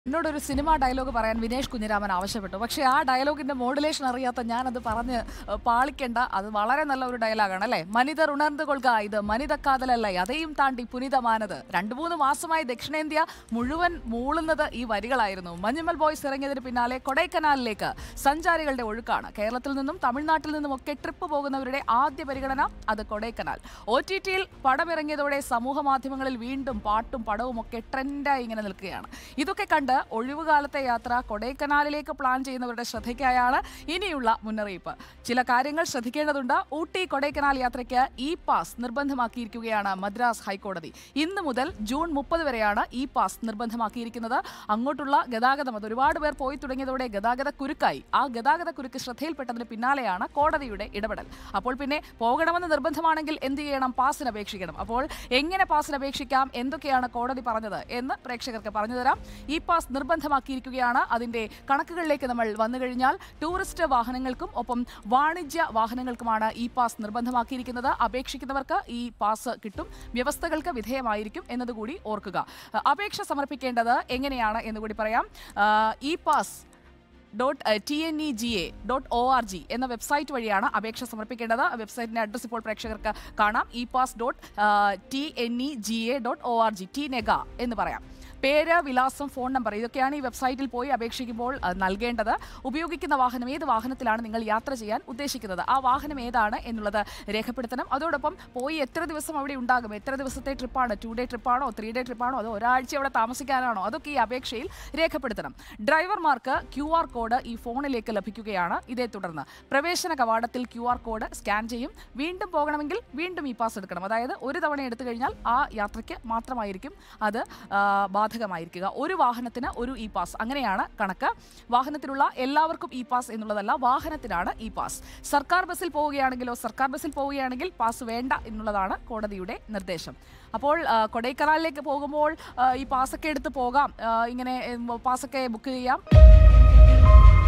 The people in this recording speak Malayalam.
എന്നോടൊരു സിനിമ ഡയലോഗ് പറയാൻ വിനേഷ് കുഞ്ഞിരാമൻ ആവശ്യപ്പെട്ടു പക്ഷേ ആ ഡയലോഗിന്റെ മോഡുലേഷൻ അറിയാത്ത ഞാനത് പറഞ്ഞ് ഏഹ്, പാളിക്കേണ്ട അത് വളരെ നല്ല ഒരു ഡയലോഗാണ് അല്ലേ മനിതർ ഉണർന്നു കൊള്ളുക ഇത് മനിത കാതലല്ല അതെയും താണ്ടി പുനിതമാനത് രണ്ടു മൂന്ന് മാസമായി ദക്ഷിണേന്ത്യ മുഴുവൻ മൂളുന്നത് ഈ വരികളായിരുന്നു മഞ്ഞുമൽ ബോയ്സ് ഇറങ്ങിയതിന് പിന്നാലെ കൊടൈക്കനാലിലേക്ക് സഞ്ചാരികളുടെ ഒഴുക്കാണ് കേരളത്തിൽ നിന്നും തമിഴ്നാട്ടിൽ നിന്നും ഒക്കെ ട്രിപ്പ് പോകുന്നവരുടെ ആദ്യ പരിഗണന അത് കൊടൈക്കനാൽ ഒ ടി ടിയിൽ പടമിറങ്ങിയതോടെ സമൂഹ മാധ്യമങ്ങളിൽ വീണ്ടും പാട്ടും പടവും ഒക്കെ ട്രെൻഡായി ഇങ്ങനെ നിൽക്കുകയാണ് ഇതൊക്കെ കണ്ട് ഒഴിവുകാലത്തെ യാത്ര കൊടൈക്കനാലിലേക്ക് പ്ലാൻ ചെയ്യുന്നവരുടെ ശ്രദ്ധയ്ക്കായാണ് ഇനിയുള്ള മുന്നറിയിപ്പ് ചില കാര്യങ്ങൾ ശ്രദ്ധിക്കേണ്ടതുണ്ട് ഊട്ടി കൊടൈക്കനാൽ യാത്രയ്ക്ക് ഇ പാസ് നിർബന്ധമാക്കിയിരിക്കുകയാണ് മദ്രാസ് ഹൈക്കോടതി ഇന്ന് മുതൽ ജൂൺ മുപ്പത് വരെയാണ് ഇ പാസ് നിർബന്ധമാക്കിയിരിക്കുന്നത് അങ്ങോട്ടുള്ള ഗതാഗതം അത് ഒരുപാട് പേർ പോയി തുടങ്ങിയതോടെ ഗതാഗത കുരുക്കായി ആ ഗതാഗത കുരുക്ക് ശ്രദ്ധയിൽപ്പെട്ടതിന് പിന്നാലെയാണ് കോടതിയുടെ ഇടപെടൽ അപ്പോൾ പിന്നെ പോകണമെന്ന് നിർബന്ധമാണെങ്കിൽ എന്ത് ചെയ്യണം പാസിന് അപേക്ഷിക്കണം അപ്പോൾ എങ്ങനെ പാസിന് അപേക്ഷിക്കാം എന്തൊക്കെയാണ് കോടതി പറഞ്ഞത് എന്ന് പ്രേക്ഷകർക്ക് പറഞ്ഞു തരാം ഇ പാസ് നിർബന്ധമാക്കിയിരിക്കുകയാണ് അതിന്റെ കണക്കുകളിലേക്ക് നമ്മൾ വന്നു കഴിഞ്ഞാൽ ടൂറിസ്റ്റ് വാഹനങ്ങൾക്കും ഒപ്പം വാണിജ്യ വാഹനങ്ങൾക്കുമാണ് ഇ പാസ് നിർബന്ധമാക്കിയിരിക്കുന്നത് അപേക്ഷിക്കുന്നവർക്ക് ഈ പാസ് കിട്ടും വ്യവസ്ഥകൾക്ക് വിധേയമായിരിക്കും എന്നതുകൂടി ഓർക്കുക അഹ് അപേക്ഷ സമർപ്പിക്കേണ്ടത് എങ്ങനെയാണ് എന്നുകൂടി പറയാം e pass dot T N E G A dot O R G എന്ന വെബ്സൈറ്റ് വഴിയാണ് അപേക്ഷ സമർപ്പിക്കേണ്ടത് വെബ്സൈറ്റിന്റെ അഡ്രസ് ഇപ്പോൾ പ്രേക്ഷകർക്ക് കാണാം e pass dot T N E G A dot O R G TNeGA എന്ന് പറയാം പേര് വിലാസം ഫോൺ നമ്പർ ഇതൊക്കെയാണ് ഈ വെബ്സൈറ്റിൽ പോയി അപേക്ഷിക്കുമ്പോൾ അഹ്, നൽകേണ്ടത് ഉപയോഗിക്കുന്ന വാഹനം ഏത് വാഹനത്തിലാണ് നിങ്ങൾ യാത്ര ചെയ്യാൻ ഉദ്ദേശിക്കുന്നത് ആ വാഹനം ഏതാണ് എന്നുള്ളത് രേഖപ്പെടുത്തണം അതോടൊപ്പം പോയി എത്ര ദിവസം അവിടെ ഉണ്ടാകും എത്ര ദിവസത്തെ ട്രിപ്പാണ് ടു ഡേ ട്രിപ്പാണോ ത്രീ ഡേ ട്രിപ്പാണോ അതോ ഒരാഴ്ച അവിടെ താമസിക്കാനാണോ അതൊക്കെ ഈ അപേക്ഷയിൽ രേഖപ്പെടുത്തണം ഡ്രൈവർമാർക്ക് ക്യു ആർ കോഡ് ഈ ഫോണിലേക്ക് ലഭിക്കുകയാണ് ഇതേ തുടർന്ന് പ്രവേശന കവാടത്തിൽ ക്യു ആർ കോഡ് സ്കാൻ ചെയ്യും വീണ്ടും പോകണമെങ്കിൽ വീണ്ടും ഈ പാസ് എടുക്കണം അതായത് ഒരു തവണ എടുത്തു കഴിഞ്ഞാൽ ആ യാത്രയ്ക്ക് മാത്രമായിരിക്കും അത് ആ, ബാധകമായിരിക്കുക ഒരു വാഹനത്തിന് ഒരു ഇ പാസ് അങ്ങനെയാണ് കണക്ക് വാഹനത്തിലുള്ള എല്ലാവർക്കും ഇ പാസ് എന്നുള്ളതല്ല വാഹനത്തിനാണ് ഇ പാസ് സർക്കാർ ബസ്സിൽ പോവുകയാണെങ്കിലോ സർക്കാർ ബസ്സിൽ പോവുകയാണെങ്കിൽ പാസ് വേണ്ട എന്നുള്ളതാണ് കോടതിയുടെ നിർദ്ദേശം അപ്പോൾ ആ, കൊടൈക്കനാലിലേക്ക് പോകുമ്പോൾ ആ, ഈ പാസ്സൊക്കെ എടുത്ത് പോകാം ആ, ഇങ്ങനെ ഉം, പാസ്സൊക്കെ ബുക്ക് ചെയ്യാം